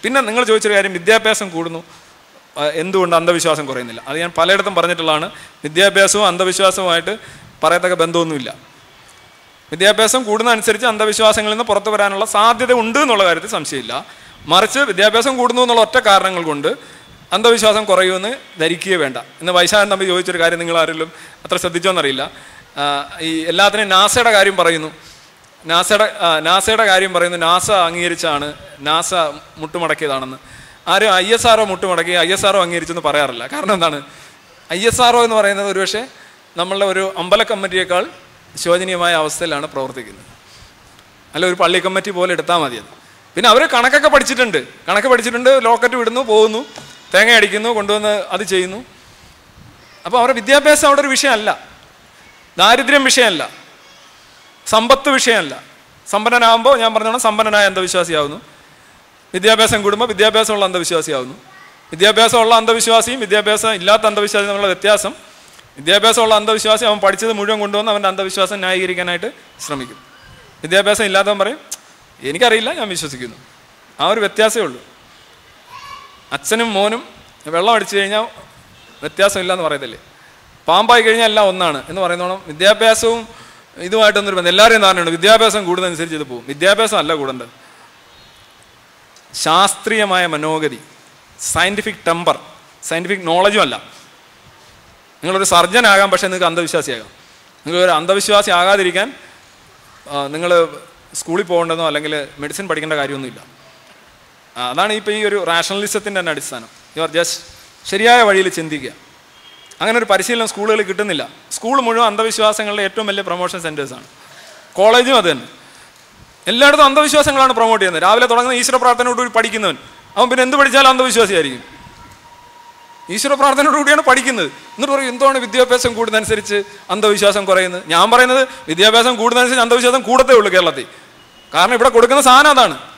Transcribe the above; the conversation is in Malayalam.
പിന്നെ നിങ്ങൾ ചോദിച്ചൊരു കാര്യം വിദ്യാഭ്യാസം കൂടുന്നു ആ, എന്തുകൊണ്ട് അന്ധവിശ്വാസം കുറയുന്നില്ല അത് ഞാൻ പലയിടത്തും പറഞ്ഞിട്ടുള്ളതാണ് വിദ്യാഭ്യാസവും അന്ധവിശ്വാസവുമായിട്ട് പറയത്തക്ക ബന്ധമൊന്നുമില്ല വിദ്യാഭ്യാസം കൂടുന്നതനുസരിച്ച് അന്ധവിശ്വാസങ്ങളിൽ നിന്ന് പുറത്തു വരാനുള്ള സാധ്യത ഉണ്ട് എന്നുള്ള കാര്യത്തിൽ സംശയമില്ല മറിച്ച് വിദ്യാഭ്യാസം കൂടുന്നു എന്നുള്ള ഒറ്റ കാരണങ്ങൾ കൊണ്ട് അന്ധവിശ്വാസം കുറയുമെന്ന് ധരിക്കുകയേ വേണ്ട ഇന്ന് വൈശാഖൻ തമ്മിൽ ചോദിച്ചൊരു കാര്യം നിങ്ങൾ ആരെങ്കിലും അത്ര ശ്രദ്ധിച്ചോന്നറിയില്ല ആ, ഈ എല്ലാത്തിനും നാസയുടെ കാര്യം പറയുന്നു നാസയുടെ ആ, നാസയുടെ കാര്യം പറയുന്നു നാസ അംഗീകരിച്ചാണ് നാസ മുട്ടുമടക്കിയതാണെന്ന് ആരും ഐ എസ് ആർഒ മുട്ടുമടക്കി ഐ എസ് ആർഒ അംഗീകരിച്ചെന്ന് പറയാറില്ല കാരണം എന്താണ് ഐ എസ് ആർഒ എന്ന് പറയുന്നത് ഒരുപക്ഷെ നമ്മളുടെ ഒരു അമ്പല കമ്മിറ്റിയേക്കാൾ ശോചനീയമായ അവസ്ഥയിലാണ് പ്രവർത്തിക്കുന്നത് അല്ല ഒരു പള്ളി കമ്മിറ്റി പോലെ എടുത്താൽ മതി അത് പിന്നെ അവർ കണക്കൊക്കെ പഠിച്ചിട്ടുണ്ട് കണക്ക് പഠിച്ചിട്ടുണ്ട് ലോക്കറ്റ് വിടുന്നു പോകുന്നു തേങ്ങ അടിക്കുന്നു കൊണ്ടുവന്ന് അത് ചെയ്യുന്നു അപ്പോൾ അവരുടെ വിദ്യാഭ്യാസം അവിടെ ഒരു വിഷയമല്ല ദാരിദ്ര്യം വിഷയമല്ല സമ്പത്ത് വിഷയമല്ല സമ്പന്നനാകുമ്പോൾ ഞാൻ പറഞ്ഞോണം സമ്പന്നനായ അന്ധവിശ്വാസിയാവുന്നു വിദ്യാഭ്യാസം കൂടുമ്പോൾ വിദ്യാഭ്യാസമുള്ള അന്ധവിശ്വാസിയാവുന്നു വിദ്യാഭ്യാസമുള്ള അന്ധവിശ്വാസിയും വിദ്യാഭ്യാസം ഇല്ലാത്ത അന്ധവിശ്വാസിയും തമ്മിലുള്ള വ്യത്യാസം വിദ്യാഭ്യാസമുള്ള അന്ധവിശ്വാസി അവൻ പഠിച്ചത് മുഴുവൻ കൊണ്ടുവന്ന് അവൻ്റെ അന്ധവിശ്വാസം ന്യായീകരിക്കാനായിട്ട് ശ്രമിക്കും വിദ്യാഭ്യാസം ഇല്ലാത്തവൻ പറയും എനിക്കറിയില്ല ഞാൻ വിശ്വസിക്കുന്നു ആ ഒരു വ്യത്യാസമേ ഉള്ളൂ അച്ഛനും മോനും വെള്ളം അടിച്ചു കഴിഞ്ഞാൽ വ്യത്യാസമില്ല എന്ന് പറയത്തില്ലേ പാമ്പായി കഴിഞ്ഞാൽ എല്ലാം ഒന്നാണ് എന്ന് പറയുന്നോണം വിദ്യാഭ്യാസവും ഇതുമായിട്ടൊന്നൊരു ബന്ധം എല്ലാവരെയും ധാരണയുണ്ട് വിദ്യാഭ്യാസം കൂടുന്നതനുസരിച്ച് ഇത് പോകും വിദ്യാഭ്യാസം അല്ല കൂടേണ്ടത് ശാസ്ത്രീയമായ മനോഗതി സയൻറ്റിഫിക് ടെമ്പർ സയൻറ്റിഫിക് നോളജും അല്ല നിങ്ങളൊരു സർജൻ ആകാം പക്ഷേ നിങ്ങൾക്ക് അന്ധവിശ്വാസിയാകാം നിങ്ങൾ ഒരു അന്ധവിശ്വാസി ആകാതിരിക്കാൻ നിങ്ങൾ സ്കൂളിൽ പോകേണ്ടതോ അല്ലെങ്കിൽ മെഡിസിൻ പഠിക്കേണ്ട കാര്യമൊന്നുമില്ല ആ, അതാണ് ഇപ്പോൾ ഈ ഒരു റാഷണലിസത്തിൻ്റെ തന്നെ അടിസ്ഥാനം യു ആർ ജസ്റ്റ് ശരിയായ വഴിയിൽ ചിന്തിക്കുക അങ്ങനെ ഒരു പരിശീലനം സ്കൂളുകളിൽ കിട്ടുന്നില്ല സ്കൂൾ മുഴുവൻ അന്ധവിശ്വാസങ്ങളുടെ ഏറ്റവും വലിയ പ്രൊമോഷൻ സെൻറ്റേഴ്സാണ് കോളേജും അത് തന്നെ എല്ലായിടത്തും അന്ധവിശ്വാസങ്ങളാണ് പ്രൊമോട്ട് ചെയ്യുന്നത് രാവിലെ തുടങ്ങുന്ന ഈശ്വര പ്രാർത്ഥനയോടുകൂടി പഠിക്കുന്നവൻ അവൻ പിന്നെ എന്ത് പഠിച്ചാലും അന്ധവിശ്വാസിയായിരിക്കും ഈശ്വര പ്രാർത്ഥനയോടുകൂടിയാണ് പഠിക്കുന്നത് എന്നിട്ട് പറയും എന്താണ് വിദ്യാഭ്യാസം കൂടുന്നതനുസരിച്ച് അന്ധവിശ്വാസം കുറയുന്നത് ഞാൻ പറയുന്നത് വിദ്യാഭ്യാസം കൂടുന്നതനുസരിച്ച് അന്ധവിശ്വാസം കൂടത്തേ ഉള്ളൂ കേരളത്തിൽ കാരണം ഇവിടെ കൊടുക്കുന്ന സാധനം അതാണ്